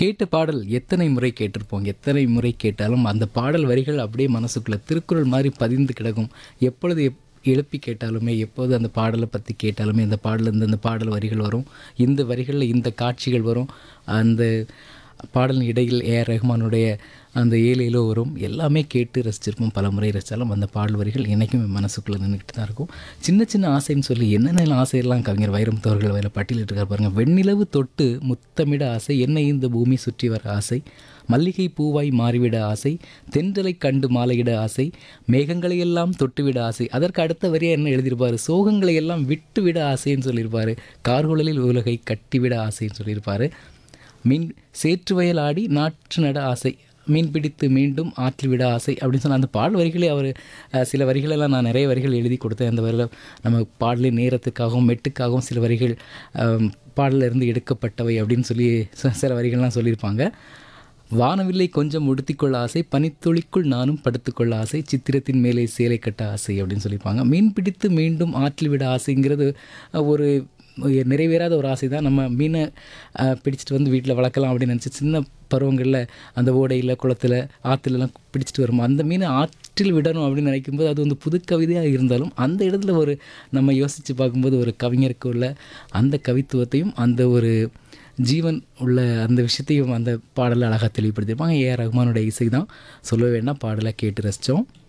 கேட்ட பாடல் எத்தனை முறை கேட்டிருப்போம் எத்தனை முறை கேட்டாலும் அந்த பாடல் வரிகள் அப்படியே மனசுக்குள்ளே திருக்குறள் மாதிரி பதிந்து கிடக்கும் எப்பொழுது எப் எழுப்பி கேட்டாலுமே எப்போது அந்த பாடலை பற்றி கேட்டாலுமே இந்த பாடல் இந்த இந்த பாடல் வரிகள் வரும் இந்த வரிகளில் இந்த காட்சிகள் வரும் அந்த பாடலின் இடையில் ஏஆர் ரஹ்மானுடைய அந்த ஏழையிலோ வரும் எல்லாமே கேட்டு ரசிச்சிருப்போம் பல முறை ரசித்தாலும் அந்த பாடல் வரிகள் என்றைக்கும் என் மனசுக்குள்ளே நின்றுக்கிட்டு தான் இருக்கும் சின்ன சின்ன ஆசைன்னு சொல்லி என்னென்ன ஆசையெல்லாம் கவிஞர் வைரம் தோர்கள் வேலை பட்டியலிட்டிருக்கார் பாருங்கள் வெண்ணிலவு தொட்டு முத்தமிட ஆசை என்னை இந்த பூமி சுற்றி வர ஆசை மல்லிகை பூவாய் மாறிவிட ஆசை தென்றலை கண்டு மாலையிட ஆசை மேகங்களை எல்லாம் தொட்டுவிட ஆசை அதற்கு அடுத்த வரியா என்ன எழுதியிருப்பார் சோகங்களை எல்லாம் விட்டுவிட ஆசைன்னு சொல்லியிருப்பார் கார்குழலில் உலகை கட்டிவிட ஆசைன்னு சொல்லியிருப்பார் மீன் சேற்று வயல் ஆடி நாற்று நட ஆசை மீன் பிடித்து மீண்டும் ஆற்றில் விட ஆசை அப்படின்னு சொன்ன அந்த பாடல் வரிகளே அவர் அஹ், சில வரிகளெல்லாம் நான் நிறைய வரிகள் எழுதி கொடுத்தேன் அந்த வரியில் நம்ம பாடலின் நேரத்துக்காகவும் மெட்டுக்காகவும் சில வரிகள் அஹ், பாடல்ல இருந்து எடுக்கப்பட்டவை அப்படின்னு சொல்லி ச- சில வரிகள்லாம் சொல்லியிருப்பாங்க வானவில்லை கொஞ்சம் உடுத்திக்கொள்ள ஆசை பனித்துளிக்குள் நானும் படுத்துக்கொள்ள ஆசை சித்திரத்தின் மேலே சேலை கட்ட ஆசை அப்படின்னு சொல்லியிருப்பாங்க மீன் பிடித்து மீண்டும் ஆற்றில் விட ஆசைங்கிறது அஹ், ஒரு நிறைவேறாத ஒரு ஆசை தான் நம்ம மீனை அஹ், பிடிச்சிட்டு வந்து வீட்டில் வளர்க்கலாம் அப்படின்னு நினச்சி சின்ன பருவங்களில் அந்த ஓடையில் குளத்தில் ஆற்றுலலாம் பிடிச்சிட்டு வரும் அந்த மீனை ஆற்றில் விடணும் அப்படின்னு நினைக்கும்போது அது வந்து புது கவிதையாக இருந்தாலும் அந்த இடத்துல ஒரு நம்ம யோசித்து பார்க்கும்போது ஒரு கவிஞருக்கு உள்ள அந்த கவித்துவத்தையும் அந்த ஒரு ஜீவன் உள்ள அந்த விஷயத்தையும் அந்த பாடலில் அழகாக தெளிவுபடுத்தியிருப்பாங்க ஏஆர் ரஹ்மானோட இசை தான் சொல்ல வேண்டாம் பாடலை கேட்டு ரசித்தோம்